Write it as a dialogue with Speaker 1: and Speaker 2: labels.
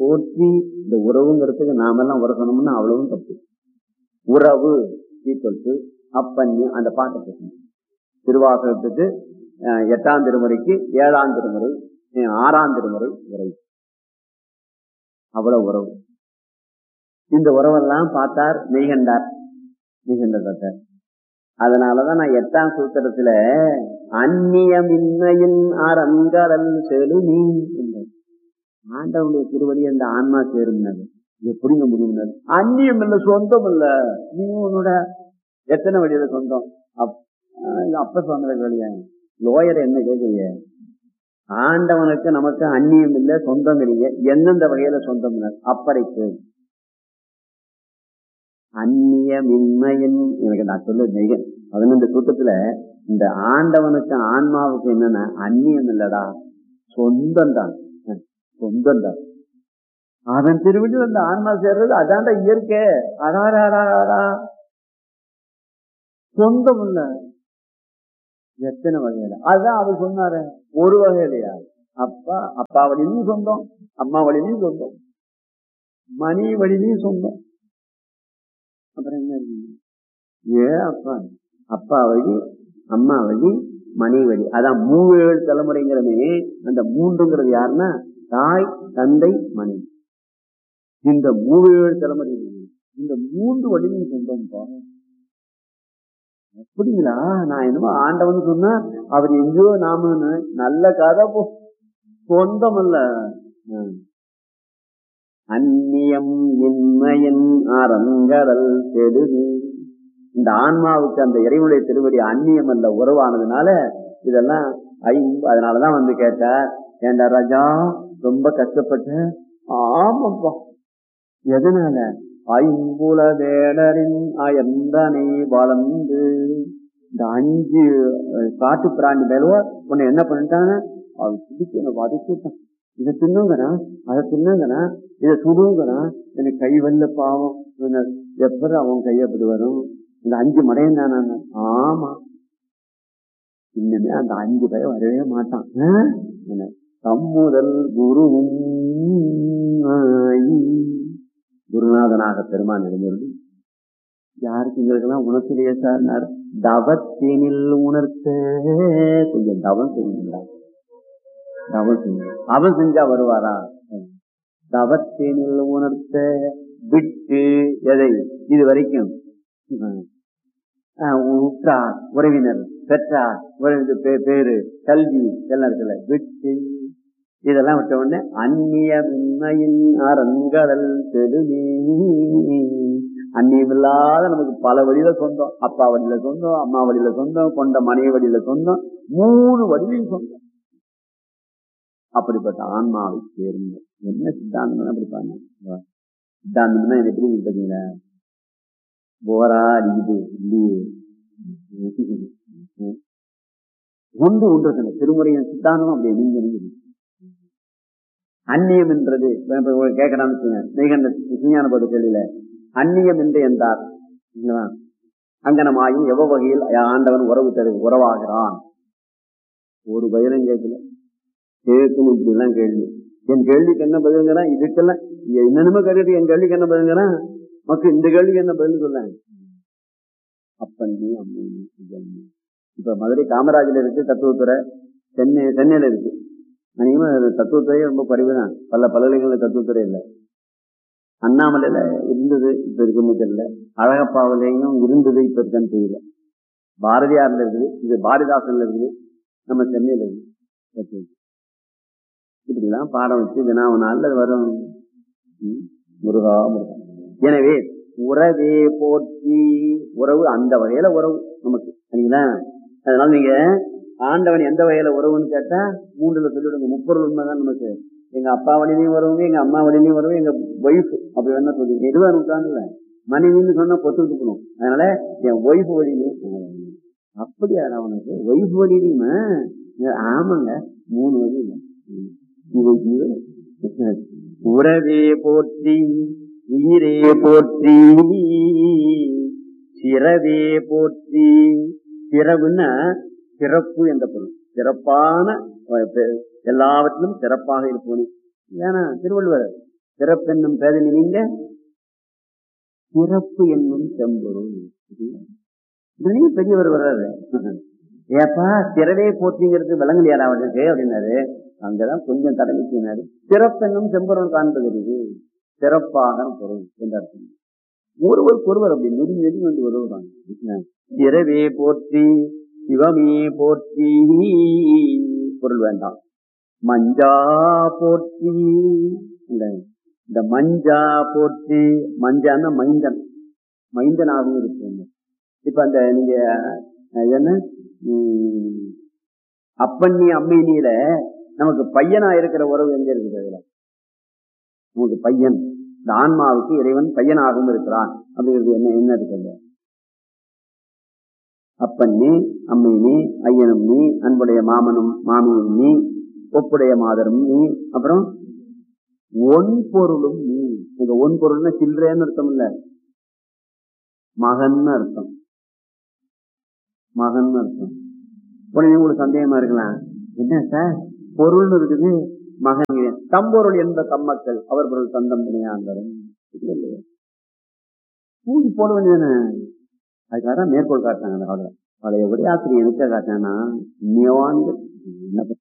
Speaker 1: போற்றி இந்த உறவுங்கிறதுக்கு நாமெல்லாம் உறக்கணும்னு அவ்வளவும் தப்பு உறவு ஈக்குவல் டு அப்பன்னி அந்த பாட்டை பேசணும் திருவாசகத்துக்கு அஹ், எட்டாம் திருமுறைக்கு ஏழாம் திருமுறை அஹ், ஆறாம் திருமுறை உரை அவ்வளவு உறவு இந்த உறவெல்லாம் பார்த்தார் மெய்கண்டார் மெய்கண்டார் பார்த்தார் அதனாலதான் நான் எட்டாம் சூத்திரத்துல அந்நியமின்மையின் அரங்கடல் செலுமி என்றார். ஆண்டவனுடைய திருவடி அந்த ஆன்மா சேரும்னாரு எப்படிங்க முடியும் அந்நியம் இல்ல சொந்தம் இல்ல நீ உன்னோட எத்தனை வழியில சொந்தம் அப்- ஆஹ் அப்ப சொன்ன வழியா லோயர் என்ன கேக்குறீங்க ஆண்டவனுக்கு நமக்கு அந்நியம் இல்ல சொந்தம் இல்லையே எந்தெந்த வகையில சொந்தம் அப்படைக்கு அந்நியமின்மையின் எனக்கு நான் சொல்ல மிக பதினெண்டு சூட்டத்துல இந்த ஆண்டவனுக்கு ஆன்மாவுக்கு என்னன்னா அந்நியம் இல்லடா சொந்தம் தான் சொந்தம் தான் அவன் திருவிழி அந்த ஆன்மா சேர்றது அதான்டா இயற்கை அடாடாடாடா சொந்தம் இல்ல எத்தனை வகையில அதுதான் அவர் சொன்னாரு ஒரு வகையிலையா அப்பா அப்பா வழியிலும் சொந்தம் அம்மா வழியிலும் சொந்தம் மணி வழியிலும் சொந்தம் அப்புறம் என்ன இருக்கு? ஏ அப்பா அப்பா வழி அம்மா வழி மணி வழி அதான் மூவேழு தலைமுறைங்கிறமே அந்த மூன்றுங்கிறது யாருன்னா தாய் தந்தை மணி இந்த மூவேழு தலைமுறை இந்த மூன்று வழியும் சொந்தம் பாருங்க அப்படிங்களா நான் என்னமோ ஆண்டவன் சொன்னா அவர் எங்கேயோ நாமன்னு நல்ல கதை போ சொந்தம் அல்ல ம். அந்நியம் இன்மையின் அரங்கடல் செடுதி இந்த ஆன்மாவுக்கு அந்த இறைவனுடைய திருவடி அந்நியம் அல்ல உறவானதுனால இதெல்லாம் ஐம் அதனாலதான் வந்து கேட்டார் ஏண்டா ராஜா ரொம்ப கஷ்டப்பட்டு ஆமாப்பா எதனால ஐம்புல வேடரின் அயந்தனை வளர்ந்து இந்த அஞ்சு அஹ், காட்டு பிராணி மேலவோ உன்னை என்ன பண்ணிட்டாங்க அவன் பிடிச்சு என்ன வதக்கிட்டான் இதை தின்னுங்கிறான் அதை தின்னுங்கிறான் இதை சுடுங்கிறான் எனக்கு கை வல்ல பாவம் இவனை எப்ப அவன் கை அப்படி வரும் இந்த அஞ்சு மடையன் தானே ஆமா இன்னுமே அந்த அஞ்சு பேர் வரவே மாட்டான் ஆ? என்ன? தம்முதல் குருவும் ஆயி. குருநாதனாக பெருமான் இருந்தது யாருக்கு எங்களுக்கெல்லாம் உணர்ச்சிலேயே சார் தவத்தினில் உணர்த்த கொஞ்சம் தவம் செய்யுங்களா தவம் செய்யுங்க அவன் செஞ்சா வருவாரா தவத்தினில் உணர்த்த விட்டு எதை இது வரைக்கும் ஆஹ் உற்றார் உறவினர் பெற்றார் உறவினர் பே- பேரு கல்வி எல்லாம் இருக்குல்ல விட்டு இதெல்லாம் விட்ட உடனே அந்நியமின்மையின் அரங்கடல் செலுமே அந்நியமில்லாத நமக்கு பல வழியில சொந்தம் அப்பா வழியில சொந்தம் அம்மா வழியில சொந்தம் கொண்ட மனைவி வழியில சொந்தம் மூணு வழியிலும் சொந்தம் அப்படிப்பட்ட ஆன்மாவை சேர்ந்த என்ன சித்தாந்தம் அப்படி பாருங்க சித்தாந்தம்னா எனக்கு எப்படி இருக்கு பாத்தீங்களா போரா அடிக்குது இல்லையே ஒன்று ஒன்று திருமுறையின் சித்தாந்தம் அப்படி நீங்க நீங்க அந்நியம் என்றது கேட்கறான்னு நெய்கண்ட விஞ்ஞான போது கேள்வியில அந்நியம் என்று என்றார் இல்லையா? அங்கனமாயும் எவ்வ வகையில் ஆண்டவன் உறவு தரு உறவாகிறான் ஒரு பயிரும் கேட்கல கேட்கணும் இப்படி எல்லாம் கேள்வி என் கேள்விக்கு என்ன பதிலுங்கிறான் இதுக்கெல்லாம் என்னென்னமோ கேட்டு என் கேள்விக்கு என்ன பதிலுங்கிறான் மக்கள் இந்த கேள்விக்கு என்ன பதில் சொல்ல அப்பன்னி அம்மி அம்மி இப்ப மதுரை காமராஜில் இருக்கு தத்துவத்துறை சென்னை சென்னையில இருக்கு அநேகமா தத்துவத்துறையே ரொம்ப குறைவு தான் பல பல்கலைக்கழக தத்துவத்துறை இல்லை அண்ணாமலையில இருந்தது இப்ப இருக்குன்னு தெரியல அழகப்பாவிலையும் இருந்தது இப்ப இருக்கான்னு தெரியல பாரதியார்ல இருக்குது இது பாரதிதாசன்ல இருக்குது நம்ம சென்னையில இருக்கு தத்துவம். இப்படிலாம் பாடம் வச்சு வினாவனால வரும் ம், முருகா முருகா எனவே உறவே போற்றி உறவு அந்த வகையில உறவு நமக்கு சரிங்களா அதனால நீங்க ஆண்டவன் எந்த வகையில உறவுன்னு கேட்டா மூன்றுல சொல்லிடுங்க முப்பொருள் உண்மைதான் நமக்கு எங்க அப்பா வழியிலையும் வருவங்க எங்க அம்மா வழியிலையும் வருவோம் எங்க ஒய்ஃப் அப்படி வேணா சொல்லுங்க எதுவா இருக்காங்கல்ல மனைவின்னு சொன்னா பொத்து விட்டுக்கணும் அதனால என் ஒய்ஃப் வழியிலையும் அப்படியா அவனுக்கு ஒய்ஃப் வழியிலுமா ஆமாங்க மூணு வழி இல்லை ம். இது இது. உறவே போற்றி உயிரே போற்றி சிறவே போற்றி சிறவுன்னா சிறப்பு என்ற பொருள் சிறப்பான அஹ், பெ- எல்லாவற்றிலும் சிறப்பாக இருப்பவனே ஏன்னா திருவள்ளுவர் சிறப்பென்னும் பேதனி நீங்க சிறப்பு என்னும் செம்பொருள் இதுலயும் பெரியவர் வர்றாரு ஏப்பா திறவே போற்றிங்கிறது விளங்கலையாடா அவனுக்கு அப்படின்னாரு அங்கதான் கொஞ்சம் தடவிக்கினாரு சிறப்பென்னும் செம்பொருள் காண்பது இது சிறப்பாக பொருள் என்று அர்த்தம் ஒருவருக்கு ஒருவர் அப்படி நெறி நெறி வந்து உதவுறாங்க திறவே போற்றி சிவமே போற்றி பொருள் வேண்டாம் மஞ்சா போற்றி இல்ல இந்த மஞ்சா போற்றி மஞ்சான்னா மைந்தன் மைந்தனாகவும் இருக்கு இப்ப அந்த நீங்க அஹ், என்ன உம், அப்பண்ணி அம்மினியில நமக்கு பையனா இருக்கிற உறவு எங்க இருக்குது அதுல நமக்கு பையன் இந்த ஆன்மாவுக்கு இறைவன் பையனாகவும் இருக்கிறான் அப்படிங்கிறது என்ன என்ன இருக்கு அதுல? அப்பன் நீ அம்மை நீ ஐயனும் நீ அன்புடைய மாமனும் மாமியும் நீ ஒப்புடைய மாதரும் நீ அப்புறம் ஒன் பொருளும் நீ இந்த ஒன் பொருள்னா சில்லறைன்னு அர்த்தம் இல்ல மகன் அர்த்தம் மகன் அர்த்தம் உடனே உங்களுக்கு சந்தேகமா இருக்கலாம் என்ன சார் பொருள்னு இருக்குது மகன் தம்பொருள் என்ப தம்மக்கள் அவர் பொருள் தந்தம் துணையாந்தரும் இல்லையா கூடி போட வேண்டியதானே அதுக்காக தான் மேற்கோள் காட்டினாங்க அந்த காலத்துல பழைய உரை ஆசிரியர் எதுக்காக காட்டினா இன்னையோண்டு என்ன